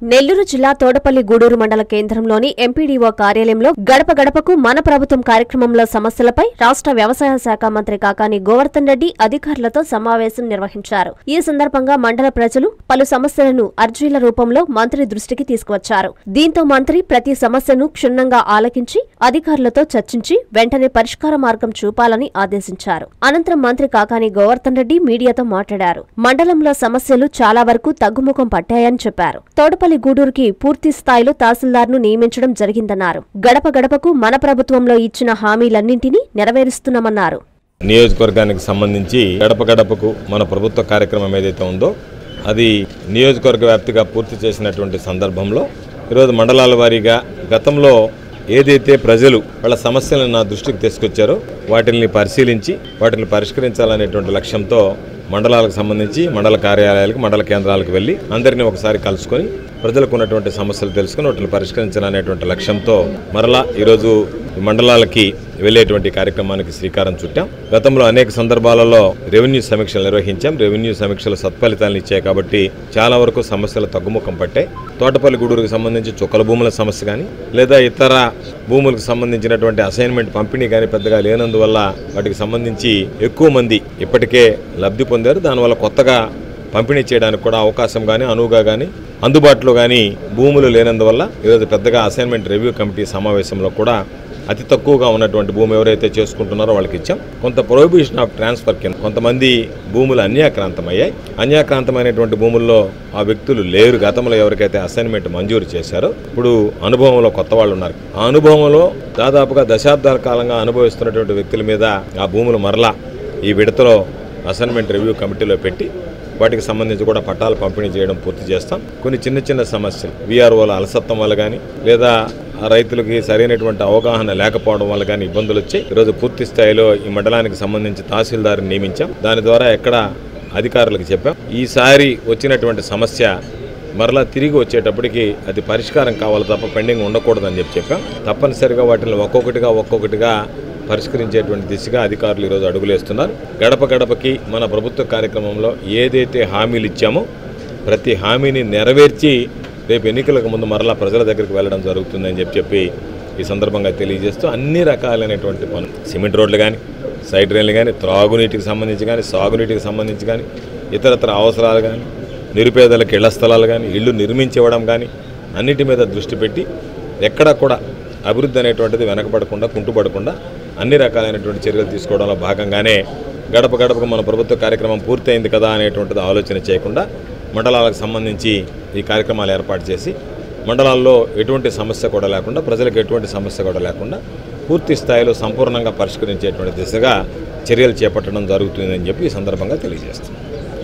నెల్లూరు జిల్లా తోడపల్లి గూడూరు మండల కేంద్రంలోని ఎంపీడీఓ కార్యాలయంలో గడప గడపకు మన ప్రభుత్వం కార్యక్రమంలో సమస్యలపై రాష్ట్ర వ్యవసాయ శాఖ మంత్రి కాకాని గోవర్ధన్ రెడ్డి అధికారులతో సమావేశం నిర్వహించారు ఈ సందర్భంగా మండల ప్రజలు పలు సమస్యలను అర్జీల రూపంలో మంత్రి దృష్టికి తీసుకువచ్చారు దీంతో మంత్రి ప్రతి సమస్యను క్షుణ్ణంగా ఆలకించి అధికారులతో చర్చించి వెంటనే పరిష్కార మార్గం చూపాలని ఆదేశించారు అనంతరం మంత్రి కాకాని గోవర్ధన్ రెడ్డి మీడియాతో మాట్లాడారు మండలంలో సమస్యలు చాలా వరకు తగ్గుముఖం పట్టాయని చెప్పారు తోడపల్లి గూడూరుకి పూర్తి స్థాయిలో తహసీల్దార్ను నియమించడం జరిగిందన్నారు గడప గడపకు మన ప్రభుత్వంలో ఇచ్చిన హామీలన్నింటినీ నెరవేరుస్తున్నామన్నారు నియోజకవర్గానికి సంబంధించి గడప గడపకు మన ప్రభుత్వ కార్యక్రమం ఏదైతే ఉందో అది నియోజకవర్గ వ్యాప్తిగా పూర్తి చేసినటువంటి సందర్భంలో ఈరోజు మండలాల వారీగా గతంలో ఏదైతే ప్రజలు వాళ్ళ సమస్యలను నా దృష్టికి తీసుకొచ్చారో వాటిని పరిశీలించి వాటిని పరిష్కరించాలనేటువంటి లక్ష్యంతో మండలాలకు సంబంధించి మండల కార్యాలయాలకు మండల కేంద్రాలకు వెళ్ళి అందరినీ ఒకసారి కలుసుకొని ప్రజలకు ఉన్నటువంటి సమస్యలు తెలుసుకొని వాటిని పరిష్కరించాలనేటువంటి లక్ష్యంతో మరలా ఈరోజు ఈ మండలాలకి వెళ్ళేటువంటి కార్యక్రమానికి శ్రీకారం చుట్టాం గతంలో అనేక సందర్భాలలో రెవెన్యూ సమీక్షలు నిర్వహించాం రెవెన్యూ సమీక్షలు సత్ఫలితాలను ఇచ్చాయి కాబట్టి చాలా వరకు సమస్యలు తగ్గుముఖం పట్టాయి తోటపల్లి గూడూరుకు సంబంధించి చుక్కల భూముల సమస్య కానీ లేదా ఇతర భూములకు సంబంధించినటువంటి అసైన్మెంట్ పంపిణీ కానీ పెద్దగా లేనందువల్ల వాటికి సంబంధించి ఎక్కువ మంది ఇప్పటికే లబ్ధి పొందారు దానివల్ల కొత్తగా పంపిణీ చేయడానికి కూడా అవకాశం కానీ అనువుగా కానీ అందుబాటులో కానీ భూములు లేనందువల్ల ఈరోజు పెద్దగా అసైన్మెంట్ రివ్యూ కమిటీ సమావేశంలో కూడా అతి తక్కువగా ఉన్నటువంటి భూమి ఎవరైతే చేసుకుంటున్నారో వాళ్ళకి ఇచ్చాం కొంత ప్రొహిబిషన్ ఆఫ్ ట్రాన్స్ఫర్ కింద కొంతమంది భూములు అన్యాక్రాంతమయ్యాయి అన్యాక్రాంతమైనటువంటి భూముల్లో ఆ వ్యక్తులు లేరు గతంలో ఎవరికైతే అసైన్మెంట్ మంజూరు చేశారో ఇప్పుడు అనుభవంలో కొత్త వాళ్ళు ఉన్నారు ఆ అనుభవంలో దాదాపుగా దశాబ్దాల కాలంగా అనుభవిస్తున్నటువంటి వ్యక్తుల మీద ఆ భూములు మరలా ఈ విడతలో అసైన్మెంట్ రివ్యూ కమిటీలో పెట్టి వాటికి సంబంధించి కూడా పట్టాలు పంపిణీ చేయడం పూర్తి చేస్తాం కొన్ని చిన్న చిన్న సమస్యలు వీఆర్ఓల అలసత్వం వల్ల కానీ లేదా ఆ రైతులకి సరైనటువంటి అవగాహన లేకపోవడం వల్ల కానీ ఇబ్బందులు వచ్చాయి ఈరోజు పూర్తి స్థాయిలో ఈ మండలానికి సంబంధించి తహసీల్దార్ని నియమించాం దాని ద్వారా ఎక్కడ అధికారులకు చెప్పాం ఈసారి వచ్చినటువంటి సమస్య మరలా తిరిగి వచ్చేటప్పటికి అది పరిష్కారం కావాలి తప్ప పెండింగ్ ఉండకూడదని చెప్పి చెప్పాం తప్పనిసరిగా వాటిని ఒక్కొక్కటిగా ఒక్కొక్కటిగా పరిష్కరించేటువంటి దిశగా అధికారులు ఈరోజు అడుగులేస్తున్నారు గడప గడపకి మన ప్రభుత్వ కార్యక్రమంలో ఏదైతే హామీలు ఇచ్చామో ప్రతి హామీని నెరవేర్చి రేపు ఎన్నికలకు ముందు మరలా ప్రజల దగ్గరికి వెళ్ళడం జరుగుతుందని చెప్పి చెప్పి ఈ సందర్భంగా తెలియజేస్తూ అన్ని రకాలైనటువంటి పనులు సిమెంట్ రోడ్లు కానీ సైడ్ రైన్లు కానీ త్రాగునీటికి సంబంధించి కానీ సాగునీటికి సంబంధించి కానీ ఇతరత్ర అవసరాలు కానీ నిరుపేదలకు ఇళ్ల స్థలాలు కానీ ఇళ్ళు నిర్మించివ్వడం కానీ అన్నిటి మీద దృష్టి పెట్టి ఎక్కడా కూడా అభివృద్ధి అనేటువంటిది వెనకబడకుండా కుంటుపడకుండా అన్ని రకాలైనటువంటి చర్యలు తీసుకోవడంలో భాగంగానే గడప గడపకు మన ప్రభుత్వ కార్యక్రమం పూర్తయింది కదా అనేటువంటిది ఆలోచన చేయకుండా మండలాలకు సంబంధించి ఈ కార్యక్రమాలు ఏర్పాటు చేసి మండలాల్లో ఎటువంటి సమస్య కూడా లేకుండా ప్రజలకు ఎటువంటి సమస్య కూడా లేకుండా పూర్తి స్థాయిలో సంపూర్ణంగా పరిష్కరించేటువంటి దిశగా చర్యలు చేపట్టడం జరుగుతుందని చెప్పి ఈ సందర్భంగా తెలియజేస్తున్నాను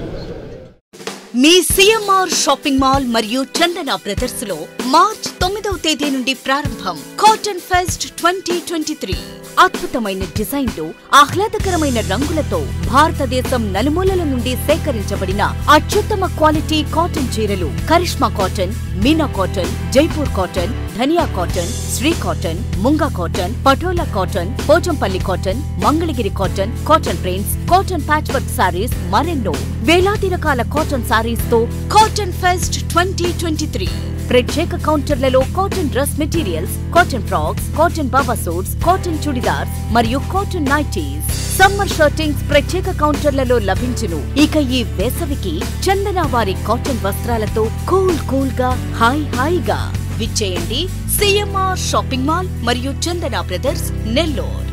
మీ సిఎంఆర్ షాపింగ్ మాల్ మరియు చందన బ్రదర్స్ లో మార్చ్ తొమ్మిదవ తేదీ నుండి ప్రారంభం cotton fest twenty twenty three అద్భుతమైన డిజైన్లు ఆహ్లాదకరమైన రంగులతో భారతదేశం నలుమూలల నుండి సేకరించబడిన అత్యుత్తమ క్వాలిటీ కాటన్ చీరలు Karishma cotton Meena cotton Jaipur cotton Dhaniya cotton Sri cotton Munga cotton Patola cotton Pochampally cotton Mangalagiri cotton cotton prints cotton patch work sarees మరెన్నో వేలాది రకాల కాటన్ సారీస్ తో cotton fest twenty twenty three ప్రత్యేక కౌంటర్లలో cotton dress materials cotton frocks cotton baba suits cotton chudidars మరియు కాటన్ నైటీస్ సమ్మర్ షర్టింగ్స్ ప్రత్యేక కౌంటర్లలో లభించును ఇక ఈ వేసవికి చందన వారి కాటన్ వస్త్రాలతో కూల్ కూల్ గా హాయ్ హాయిగా విచ్చేయండి సిఎంఆర్ షాపింగ్ మాల్ మరియు చందన బ్రదర్స్ నెల్లూరు